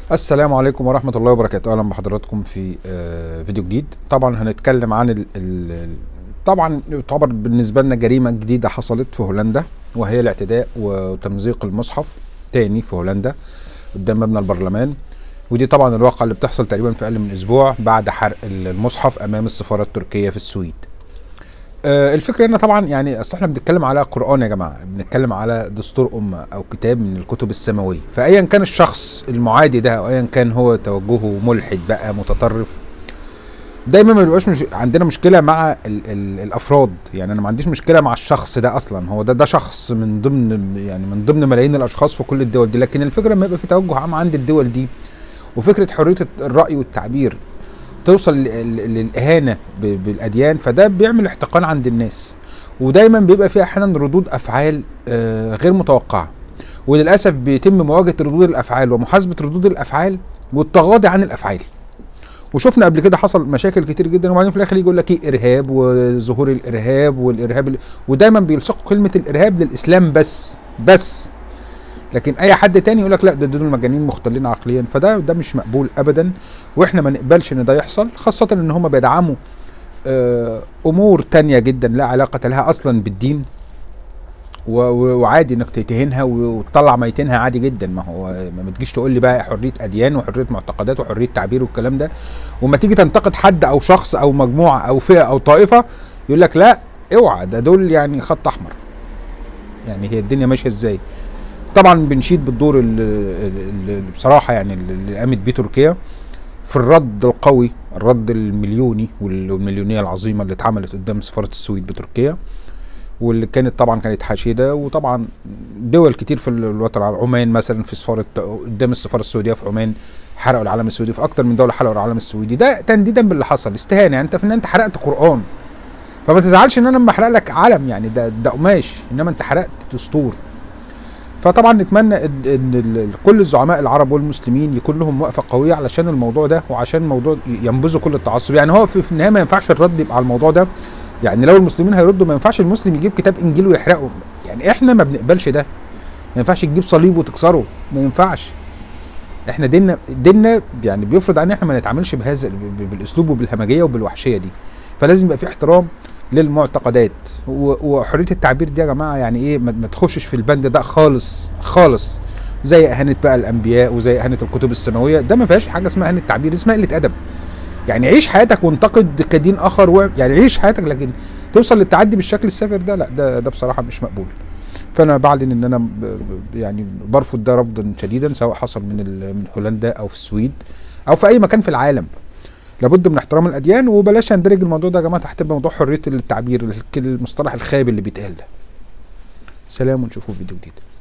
السلام عليكم ورحمة الله وبركاته أهلا بحضراتكم في آه، فيديو جديد طبعا هنتكلم عن ال ال طبعا يعتبر بالنسبة لنا جريمة جديدة حصلت في هولندا وهي الاعتداء وتمزيق المصحف تاني في هولندا قدام مبنى البرلمان ودي طبعا الواقعة اللي بتحصل تقريبا في أقل من أسبوع بعد حرق المصحف أمام السفارة التركية في السويد آه، الفكرة هنا طبعا يعني اصل احنا بنتكلم على قرآن يا جماعة بنتكلم على دستور أمة أو كتاب من الكتب السماوية فأيا كان الشخص المعادي ده أو أيا كان هو توجهه ملحد بقى متطرف دايما ما بيبقاش مش عندنا مشكلة مع ال ال الأفراد يعني أنا ما عنديش مشكلة مع الشخص ده أصلا هو ده ده شخص من ضمن يعني من ضمن ملايين الأشخاص في كل الدول دي لكن الفكرة لما يبقى في توجه عام عند الدول دي وفكرة حرية الرأي والتعبير توصل ل- ل- للاهانه ب- بالاديان فده بيعمل احتقان عند الناس ودايما بيبقى في احيانا ردود افعال آه، غير متوقعه وللاسف بيتم مواجهه ردود الافعال ومحاسبه ردود الافعال والتغاضي عن الافعال وشفنا قبل كده حصل مشاكل كتير جدا وبعدين في الاخر يجي يقول لك ايه ارهاب وظهور الارهاب والارهاب ال- ودايما بيلصقوا كلمه الارهاب للاسلام بس بس لكن اي حد تاني يقول لك لا ده دول مجانين مختلين عقليا فده ده مش مقبول ابدا واحنا ما نقبلش ان ده يحصل خاصه ان هم بيدعموا آه، امور تانية جدا لا علاقه لها اصلا بالدين و- و- وعادي انك تتهنها و- وتطلع ميتينها عادي جدا ما هو ما تجيش تقول لي بقى حريه اديان وحريه معتقدات وحريه تعبير والكلام ده وما تيجي تنتقد حد او شخص او مجموعه او فئه او طائفه يقول لك لا اوعى ده دول يعني خط احمر يعني هي الدنيا ماشيه ازاي طبعا بنشيد بالدور اللي اللي بصراحه يعني اللي قامت بيه تركيا في الرد القوي الرد المليوني وال- والمليونيه العظيمه اللي اتعملت قدام سفاره السويد بتركيا واللي كانت طبعا كانت حشيده وطبعا دول كتير في الوطن العربي عمان مثلا في سفاره قدام السفاره السعوديه في عمان حرقوا العلم السعودي في اكتر من دوله حرقوا العلم السعودي ده تنديدا باللي حصل استهانه يعني انت في ان انت حرقت قران فما تزعلش ان انا لما احرق لك علم يعني ده ده قماش انما انت حرقت دستور فطبعا نتمنى ان إن ال- كل الزعماء العرب والمسلمين يكون لهم وقفه قويه علشان الموضوع ده وعشان الموضوع ينبذوا كل التعصب يعني هو في في النهايه ما ينفعش الرد يبقى على الموضوع ده يعني لو المسلمين هيردوا ما ينفعش المسلم يجيب كتاب انجيل ويحرقه يعني احنا ما بنقبلش ده ما ينفعش تجيب صليب وتكسره ما ينفعش احنا ديننا ديننا يعني بيفرض علينا احنا ما نتعاملش بهذا ب- ب- بالاسلوب وبالهمجيه وبالوحشيه دي فلازم يبقى في احترام للمعتقدات و- وحريه التعبير دي يا جماعه يعني ايه ما ما تخشش في البند ده خالص خالص زي اهانه بقى الانبياء وزي اهانه الكتب السماويه ده ما فيهاش حاجه اسمها اهانه تعبير اسمها قله ادب يعني عيش حياتك وانتقد كدين اخر و... يعني عيش حياتك لكن توصل للتعدي بالشكل السافر ده لا ده ده بصراحه مش مقبول فانا بعلن ان انا ب... ب... يعني برفض ده رفضا شديدا سواء حصل من ال... من هولندا او في السويد او في اي مكان في العالم لابد من احترام الاديان وبلاش ندرج الموضوع ده يا جماعه تحت موضوع حريه التعبير المصطلح الخايب اللي بيتقال ده سلام ونشوفه في فيديو جديد